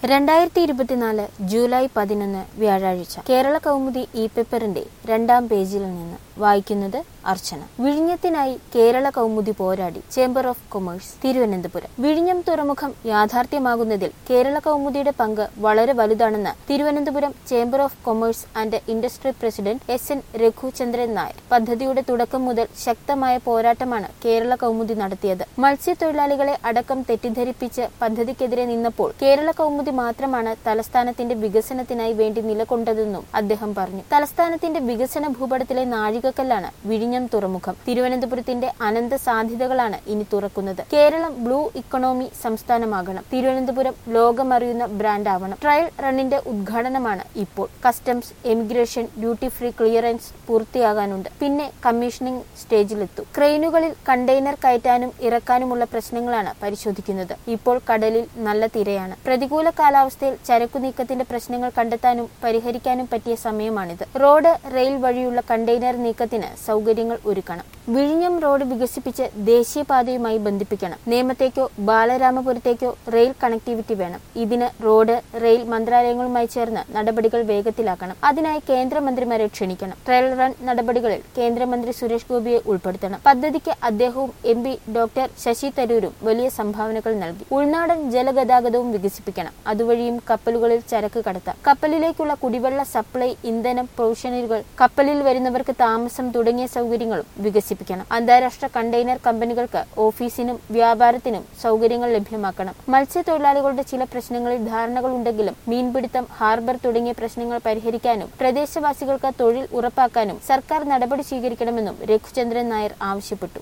രണ്ടായിരത്തി ഇരുപത്തിനാല് ജൂലൈ പതിനൊന്ന് വ്യാഴാഴ്ച കേരള കൗമുദി ഇ പേപ്പറിന്റെ രണ്ടാം പേജിൽ നിന്ന് വായിക്കുന്നത് അർച്ചന വിഴിഞ്ഞത്തിനായി കേരള കൗമുദി പോരാടി ചേംബർ ഓഫ് കൊമേഴ്സ് തിരുവനന്തപുരം വിഴിഞ്ഞം തുറമുഖം യാഥാർത്ഥ്യമാകുന്നതിൽ കേരള കൗമുദിയുടെ പങ്ക് വളരെ വലുതാണെന്ന് Thiruvananthapuram chamber of commerce and industry president S N Raghuchandran Nair പദ്ധതിയുടെ തുടക്കം മുതൽ ശക്തമായ പോരാട്ടമാണ് കേരള കൗമുദി നടത്തിയത് മത്സ്യത്തൊഴിലാളികളെ അടക്കം തെറ്റിദ്ധരിപ്പിച്ച് പദ്ധതിക്കെതിരെ നിന്നപ്പോൾ കേരള കൗമുദി മാത്രമാണ് തലസ്ഥാനത്തിന്റെ വികസനത്തിനായി വേണ്ടി നിലകൊണ്ടതെന്നും അദ്ദേഹം പറഞ്ഞു തലസ്ഥാനത്തിന്റെ വികസന ഭൂപടത്തിലെ നാഴികക്കല്ലാണ് വിഴിഞ്ഞം തുറമുഖം തിരുവനന്തപുരത്തിന്റെ അനന്ത സാധ്യതകളാണ് ഇനി തുറക്കുന്നത് കേരളം ബ്ലൂ ഇക്കണോമി സംസ്ഥാനമാകണം തിരുവനന്തപുരം ലോകമറിയുന്ന ബ്രാൻഡ് ആവണം ട്രയൽ റണ്ണിന്റെ ഉദ്ഘാടനമാണ് ഇപ്പോൾ customs emigration duty free clearance പൂർത്തിയാകാനുണ്ട് പിന്നെ കമ്മീഷനിംഗ് സ്റ്റേജിലെത്തും ക്രെയിനുകളിൽ കണ്ടെയ്നർ കയറ്റാനും ഇറക്കാനുമുള്ള പ്രശ്നങ്ങളാണ് പരിശോധിക്കുന്നത് ഇപ്പോൾ കടലിൽ നല്ല തിരയാണ് പ്രതികൂല കാലാവസ്ഥയിൽ ചരക്കു നീക്കത്തിന്റെ പ്രശ്നങ്ങൾ കണ്ടെത്താനും പരിഹരിക്കാനും പറ്റിയ സമയമാണിത് റോഡ് റെയിൽ വഴിയുള്ള കണ്ടെയ്നർ നീക്കത്തിന് സൗകര്യങ്ങൾ ഒരുക്കണം വിഴിഞ്ഞം റോഡ് വികസിപ്പിച്ച് ദേശീയപാതയുമായി ബന്ധിപ്പിക്കണം നേമത്തേക്കോ ബാലരാമപുരത്തേക്കോ റെയിൽ കണക്ടിവിറ്റി വേണം ഇതിന് റോഡ് റെയിൽ മന്ത്രാലയങ്ങളുമായി ചേർന്ന് നടപടികൾ വേഗത്തിലാക്കണം അതിനായി കേന്ദ്രമന്ത്രിമാരെ ക്ഷണിക്കണം ട്രയൽ റൺ നടപടികളിൽ കേന്ദ്രമന്ത്രി സുരേഷ് ഗോപിയെ ഉൾപ്പെടുത്തണം പദ്ധതിക്ക് അദ്ദേഹവും എം പി ഡോക്ടർ ശശി തരൂരും വലിയ സംഭാവനകൾ നൽകി ഉൾനാടൻ ജലഗതാഗതവും വികസിപ്പിക്കണം അതുവഴിയും കപ്പലുകളിൽ ചരക്ക് കടത്താം കപ്പലിലേക്കുള്ള കുടിവെള്ള സപ്ലൈ ഇന്ധനം പ്രൊവിഷനുകൾ കപ്പലിൽ വരുന്നവർക്ക് താമസം തുടങ്ങിയ സൗകര്യങ്ങളും വികസിപ്പിക്കണം അന്താരാഷ്ട്ര കണ്ടെയ്നർ കമ്പനികൾക്ക് ഓഫീസിനും വ്യാപാരത്തിനും സൗകര്യങ്ങൾ ലഭ്യമാക്കണം മത്സ്യത്തൊഴിലാളികളുടെ ചില പ്രശ്നങ്ങളിൽ ധാരണകളുണ്ടെങ്കിലും മീൻപിടുത്തം ഹാർബർ തുടങ്ങിയ പ്രശ്നങ്ങൾ പരിഹരിക്കാനും പ്രദേശവാസികൾക്ക് തൊഴിൽ ഉറപ്പാക്കാനും സർക്കാർ നടപടി സ്വീകരിക്കണമെന്നും രഘുചന്ദ്രൻ നായർ ആവശ്യപ്പെട്ടു